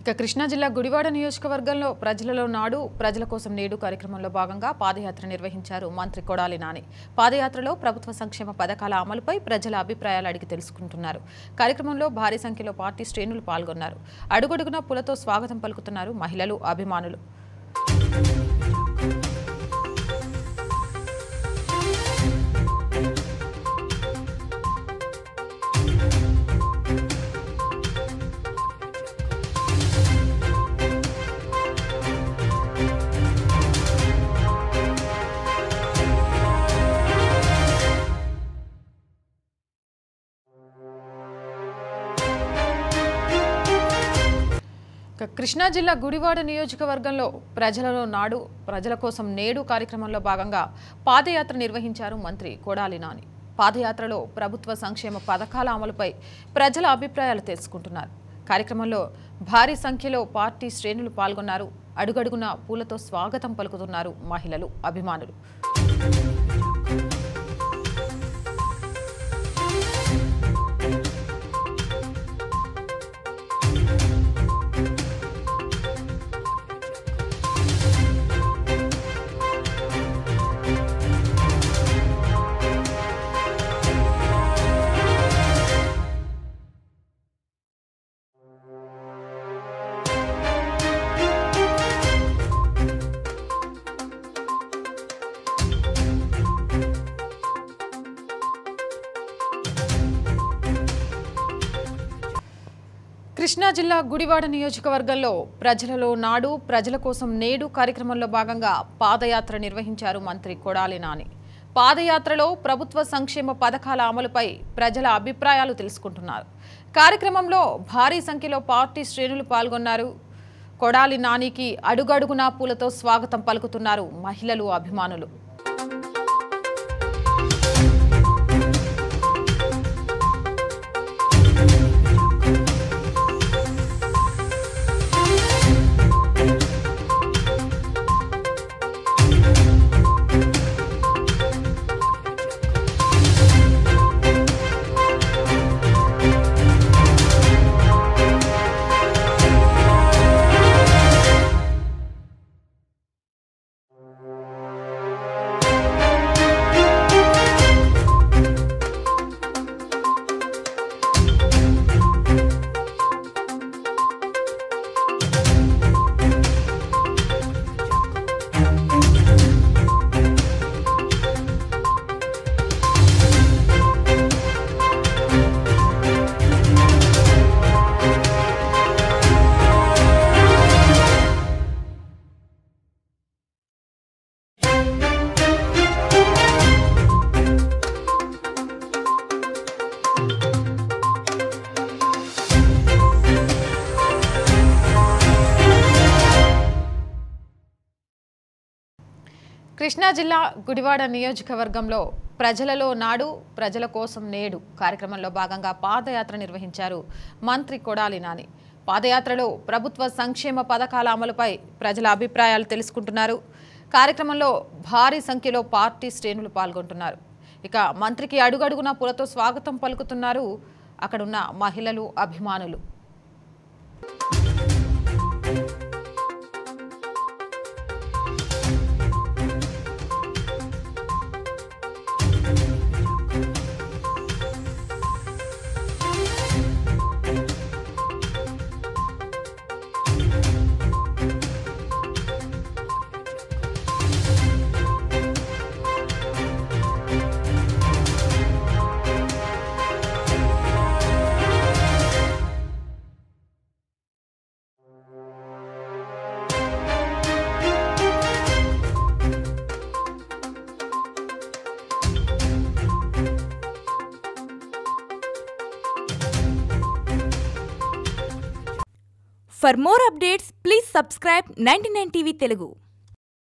ఇక కృష్ణా జిల్లా గుడివాడ నియోజకవర్గంలో ప్రజలలో నాడు ప్రజల కోసం నేడు కార్యక్రమంలో భాగంగా పాదయాత్ర నిర్వహించారు మంత్రి కొడాలి నాని పాదయాత్రలో ప్రభుత్వ సంక్షేమ పథకాల అమలుపై ప్రజల అభిప్రాయాలు అడిగి తెలుసుకుంటున్నారు కార్యక్రమంలో భారీ సంఖ్యలో పార్టీ శ్రేణులు పాల్గొన్నారు అడుగడుగునా పూలతో స్వాగతం పలుకుతున్నారు మహిళలు అభిమానులు ఇక కృష్ణా జిల్లా గుడివాడ నియోజకవర్గంలో ప్రజలలో నాడు ప్రజల కోసం నేడు కార్యక్రమంలో భాగంగా పాదయాత్ర నిర్వహించారు మంత్రి కొడాలి నాని పాదయాత్రలో ప్రభుత్వ సంక్షేమ పథకాల అమలుపై ప్రజల అభిప్రాయాలు తెలుసుకుంటున్నారు కార్యక్రమంలో భారీ సంఖ్యలో పార్టీ శ్రేణులు పాల్గొన్నారు అడుగడుగునా పూలతో స్వాగతం పలుకుతున్నారు మహిళలు అభిమానులు కృష్ణా జిల్లా గుడివాడ నియోజకవర్గంలో ప్రజలలో నాడు ప్రజల కోసం నేడు కార్యక్రమంలో భాగంగా పాదయాత్ర నిర్వహించారు మంత్రి కొడాలి నాని పాదయాత్రలో ప్రభుత్వ సంక్షేమ పథకాల అమలుపై ప్రజల అభిప్రాయాలు తెలుసుకుంటున్నారు కార్యక్రమంలో భారీ సంఖ్యలో పార్టీ శ్రేణులు పాల్గొన్నారు కొడాలి నానికి అడుగడుగునా పూలతో స్వాగతం పలుకుతున్నారు మహిళలు అభిమానులు కృష్ణా జిల్లా గుడివాడ నియోజకవర్గంలో ప్రజలలో నాడు ప్రజల కోసం నేడు కార్యక్రమంలో భాగంగా పాదయాత్ర నిర్వహించారు మంత్రి కొడాలి నాని పాదయాత్రలో ప్రభుత్వ సంక్షేమ పథకాల అమలుపై ప్రజల అభిప్రాయాలు తెలుసుకుంటున్నారు కార్యక్రమంలో భారీ సంఖ్యలో పార్టీ శ్రేణులు పాల్గొంటున్నారు ఇక మంత్రికి అడుగడుగునా పూలతో స్వాగతం పలుకుతున్నారు అక్కడున్న మహిళలు అభిమానులు For more updates, please subscribe 99 TV Telugu.